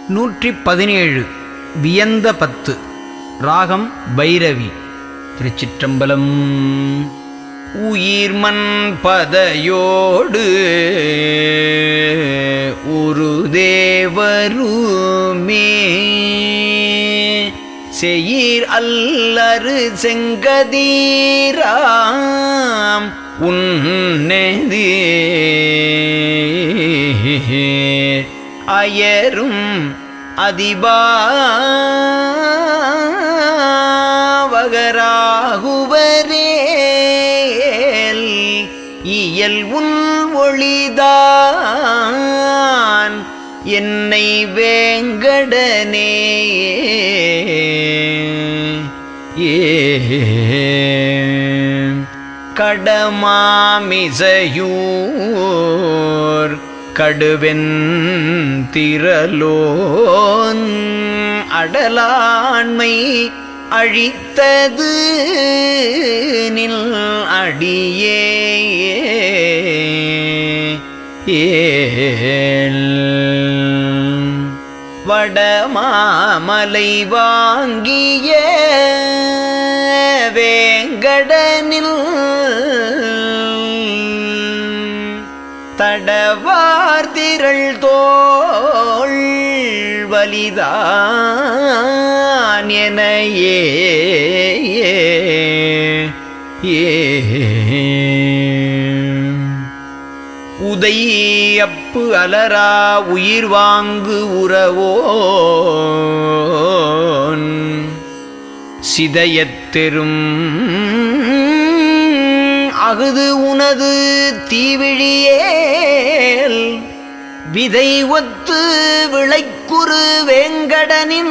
நூற்றி பதினேழு வியந்த பத்து ராகம் பைரவி திருச்சிற்றம்பலம் உயிர்மன் பதையோடு ஒரு தேவருமே செயிர் அல்லரு செங்கதீராம் உன்னெதி அயரும் அதிபாவகராகுவரேல் இயல் உன் ஒளிதான் என்னை வேங்கடனே ஏ கடமாமிசையூர் கடுவென் திரலோன் அடலாண்மை அழித்தது நில் அடியே ஏல் வடமாமலை வாங்கிய வேங்கடனில் தடவார் திரள் தோள் வலிதான் என ஏ ஏ உதை அப்பு அலரா உயிர் வாங்கு உறவோன் சிதையத்தெரும் அகுது உனது தீவிழியேல் விதை ஒத்து விளைக்குறு வேங்கடனின்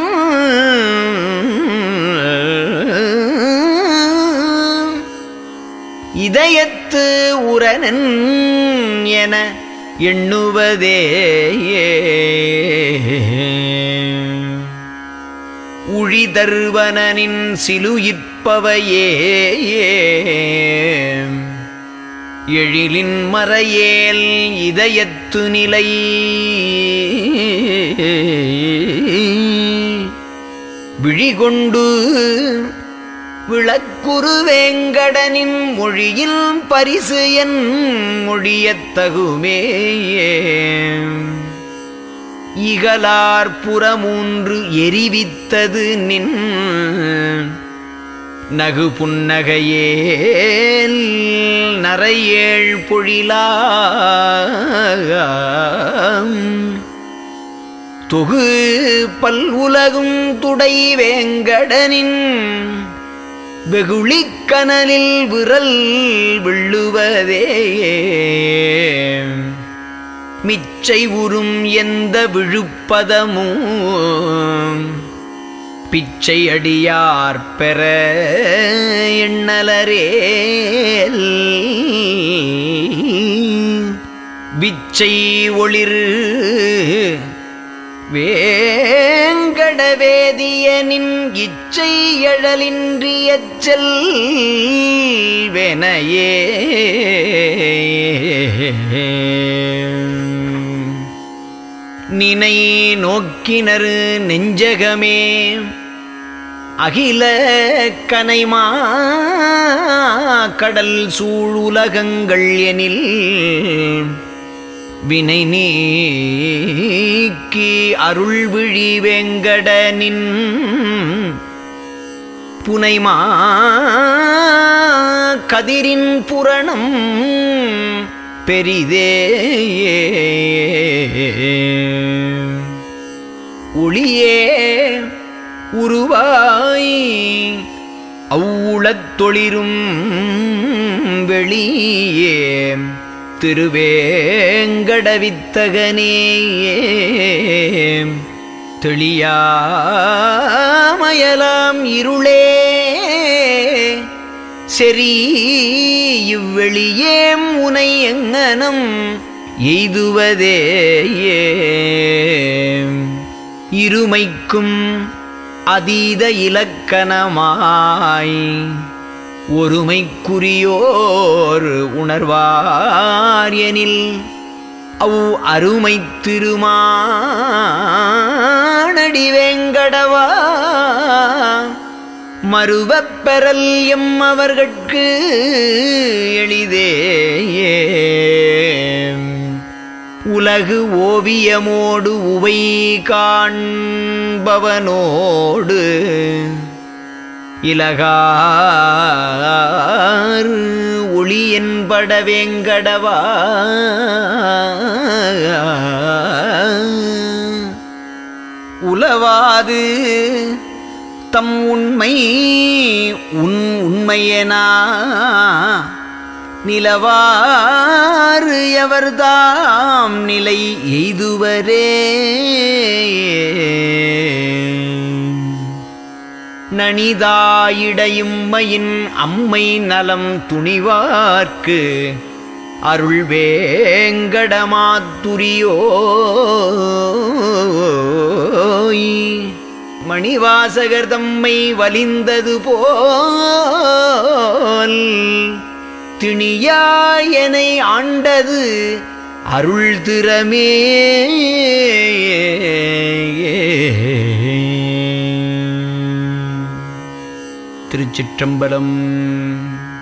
இதயத்து உரனன் என எண்ணுவதே உழிதர்வனின் சிலுயிற்பவையே எழிலின் மறையேல் இதயத்து நிலை விழிகொண்டு விளக்குரு வேங்கடனின் மொழியில் பரிசு என் மொழியத் தகுமே இகலார் புறமூன்று எரிவித்தது நின் நகு புன்னகையேல் நரையேழ் பொழிலாம் தொகு பல்வுலகும் துடை வேங்கடனின் வெகுளிக் கனலில் விரல் விள்ளுவதே மிச்சை உறும் எந்த விழுப்பதமும் பிச்சை அடியார் பெற எண்ணலரேல் விச்சை ஒளிர் வேங்கடவேதியனின் இச்சை எழலின்றிய செல்வெனையே நினை நோக்கினர் நெஞ்சகமே அகில கனைமா கடல் சூழுலகங்கள் எனில் வினை நீக்கி அருள் விழி வெங்கடனின் புனைமா கதிரின் புரணம் பெரிதே ஒளியே உருவாய் அவ்வுளத் தொளிரும் வெளியே திருவேங்கடவித்தகனே தெளியாமயலாம் இருளே செறி இவ்வெளியேம் உனை எங்கனம் எய்துவதே இருமைக்கும் அதீத இலக்கணமாய் ஒருமைக்குரியோர் உணர்வார் எனில் அவ் அருமை திருமால் மணடி வேங்கடவா மறுவப் பெறல் எம் அவர்கட்கு எளிதே உலகு ஓவியமோடு உவை காண்பவனோடு இலகார் ஒளி என்பட வேங்கடவா உலவாது தம் உண்மை உன் உண்மையனா நிலவாறு எவர்தாம் நிலை எய்துவரே நனிதாயிடையும்மையின் அம்மை நலம் துணிவார்க்கு அருள் வேங்கடமாத்துரியோய் மணிவாசகர் தம்மை வலிந்தது போல் திணியாயனை ஆண்டது அருள் திறமே திருச்சிற்றம்பலம்